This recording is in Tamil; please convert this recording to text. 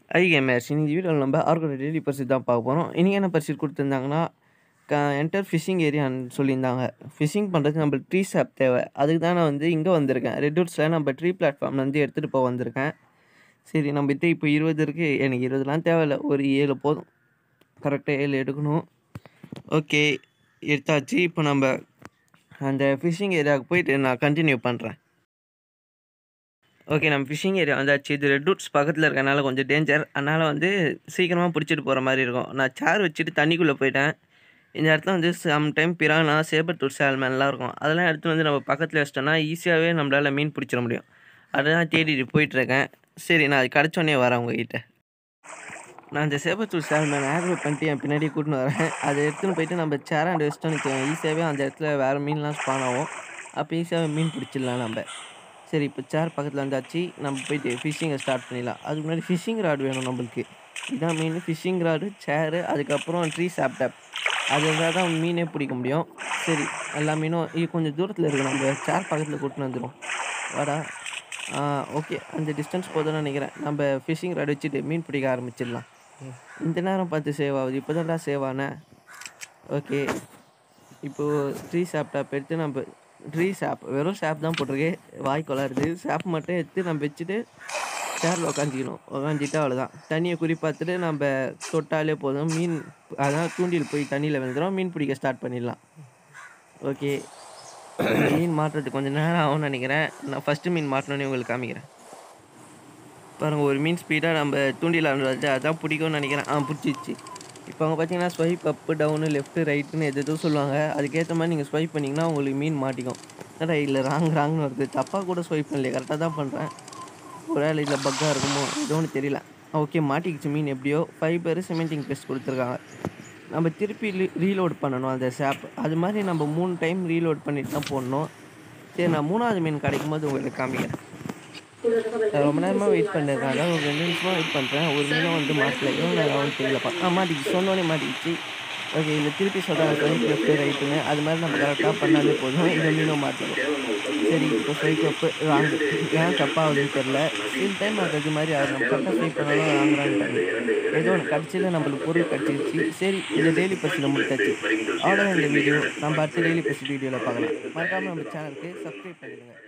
ஐ கேமர்ஸ் இன்னைக்கு வீடியோவில் நம்ம ஆர்கோட டெய்லி பர்சு தான் பார்க்க போகிறோம் இன்றைக்கி என்ன பர்சு கொடுத்துருந்தாங்கன்னா க என்டர் ஃபிஷிங் ஏரியான்னு சொல்லியிருந்தாங்க ஃபிஷிங் பண்ணுறதுக்கு நம்மளுக்கு ட்ரீ சாப் தேவை அதுக்கு தான் நான் வந்து இங்கே வந்திருக்கேன் ரெட்வுட்ஸில் நம்ம ட்ரீ பிளாட்ஃபார்ம்லேருந்து எடுத்துகிட்டு போக வந்திருக்கேன் சரி நம்ம இப்போ இப்போ இருபது இருக்குது எனக்கு இருபதுலாம் தேவையில்ல ஒரு ஏழு போதும் கரெக்டாக ஏழு எடுக்கணும் ஓகே எடுத்தாச்சு இப்போ நம்ம அந்த ஃபிஷிங் ஏரியாவுக்கு போயிட்டு நான் கண்டினியூ பண்ணுறேன் ஓகே நம்ம ஃபிஷிங் ஏரியா வந்தாச்சு இது ரெட் ரூட்ஸ் பக்கத்தில் இருக்கனால கொஞ்சம் டேஞ்சர் அதனால் வந்து சீக்கிரமாக பிடிச்சிட்டு போகிற மாதிரி இருக்கும் நான் சேர் வச்சுட்டு தண்ணிக்குள்ளே போயிட்டேன் இந்த இடத்துல வந்து சம்டைம் பிரானா சேபர் டூர் சால்மன்லாம் இருக்கும் அதெல்லாம் எடுத்து வந்து நம்ம பக்கத்தில் வச்சிட்டோம்னா ஈஸியாகவே நம்மளால் மீன் பிடிச்சிட முடியும் அதான் தேடிட்டு போயிட்டுருக்கேன் சரி நான் அது கிடச்சோன்னே வரேன் உங்ககிட்ட நான் இந்த சேபத்தூர் சால்மன் ஆக்ரோ பண்ணிட்டு என் பின்னாடி கூட்டின்னு வரேன் அதை எடுத்துன்னு போயிட்டு நம்ம சேராண்டு வச்சிட்டோம்னு வச்சுக்கோங்க ஈஸியாகவே அந்த இடத்துல வேறு மீன்லாம் ஸ்பான் ஆகும் அப்போ ஈஸியாக மீன் பிடிச்சிடலாம் நம்ம சரி இப்போ சேர் பக்கத்தில் வந்தாச்சு நம்ம போயிட்டு ஃபிஷ்ஷிங்கை ஸ்டார்ட் பண்ணிடலாம் அதுக்கு முன்னாடி ஃபிஷ்ஷிங் ராடு வேணும் நம்மளுக்கு இதான் மீன் ஃபிஷ்ஷிங் ராடு சேரு அதுக்கப்புறம் ட்ரீ சாப்டாப் அது இருந்தால் தான் மீனே பிடிக்க முடியும் சரி எல்லா மீனும் இது கொஞ்சம் தூரத்தில் இருக்குது நம்ம சேர் பக்கத்தில் கூட்டின்னு வந்துடும் வாடா ஓகே அந்த டிஸ்டன்ஸ் போதும்னு நினைக்கிறேன் நம்ம ஃபிஷ்ஷிங் ராடு வச்சுட்டு மீன் பிடிக்க ஆரம்பிச்சிடலாம் இந்த நேரம் பார்த்து சேவ் ஆகுது இப்போ தான்டா சேவ் ஆனேன் ஓகே இப்போது ட்ரீ சாப்டாப் எடுத்து நம்ம ட்ரீ சாப் வெறும் சாப் தான் போட்டிருக்கு வாய் கொளாருது சாப் மட்டும் எடுத்து நம்ம வச்சுட்டு சேரில் உக்காஞ்சிக்கணும் உக்காஞ்சிட்டு அவ்வளோதான் தண்ணியை குறி பார்த்துட்டு நம்ம தொட்டாலே போதும் மீன் அதான் தூண்டில் போய் தண்ணியில் விழுந்துடும் மீன் பிடிக்க ஸ்டார்ட் பண்ணிடலாம் ஓகே மீன் மாட்டுறதுக்கு கொஞ்சம் நேரம் ஆகும்னு நினைக்கிறேன் நான் ஃபஸ்ட்டு மீன் மாட்டினோன்னே உங்களுக்கு காமிக்கிறேன் பாருங்கள் ஒரு மீன் ஸ்பீடாக நம்ம தூண்டில் ஆடுறது அதான் பிடிக்கும்னு நினைக்கிறேன் ஆ பிடிச்சிச்சு இப்போ அவங்க பார்த்தீங்கன்னா ஸ்வைப் அப்பு டவுனு லெஃப்ட்டு ரைட்டுன்னு எது எதுவும் சொல்லுவாங்க அதுக்கேற்ற மாதிரி நீங்கள் ஸ்வைப் பண்ணிங்கன்னா உங்களுக்கு மீன் மாட்டிக்கும் என்னடா இல்லை ராங் ராங்னு வருது தப்பாக கூட ஸ்வைப் பண்ணலையே கரெக்டாக தான் பண்ணுறேன் ஒரு வேலை இல்லை பக்காக இருக்குமோ எதுவும் தெரியல ஓகே மாட்டிக்கிச்சு மீன் எப்படியோ ஃபைபர் சிமெண்டிங் பெஸ்ட் கொடுத்துருக்காங்க நம்ம திருப்பி ரீலோட் பண்ணணும் அந்த சாப் அது மாதிரி நம்ம மூணு டைம் ரீலோட் பண்ணிட்டு தான் போடணும் சரி நான் மூணாவது மீன் கிடைக்கும் போது உங்களுக்கு காமிக்கிறேன் ரொம்ப நேரமாக வெயிட் பண்ணிருக்காங்க ஒரு ரெண்டு நிமிஷமாக வெயிட் பண்ணுறேன் ஒரு மீனும் வந்து மாட்டல எவ்வளோ நேரம் ஆகும் தெரியலப்பா ஆ மாட்டிக்கிச்சு சொன்னோடனே மாட்டிக்கிச்சு ஓகே இல்லை திருப்பி சொல்கிறாங்க ஸ்வைப் லெஃப்ட் ரைட்டுன்னு அது மாதிரி நம்ம கரெக்டாக பண்ணாலே போதும் இந்த மீனும் மாட்டிக்கும் சரி இப்போ ஸ்வைப் அப்பு ராங்கு ஏன் தப்பாகுதுன்னு தெரில சில டைம் அது அது மாதிரி அது நம்ம கரெக்டாக ஸ்வைப் பண்ணாலும் ராங் ராங் பண்ணி ஏதோ ஒன்று கடைசியில் நம்மளுக்கு பொருள் கிடச்சிருச்சு சரி இந்த டெய்லி பஸ்ஸில் முடிச்சாச்சு அவ்வளோ இந்த வீடியோ நம்ம அடுத்த டெய்லி பஸ் வீடியோவில் பார்க்கலாம் மறக்காமல் நம்ம சேனலுக்கு சப்ஸ்கிரைப் பண்ணிடுங்க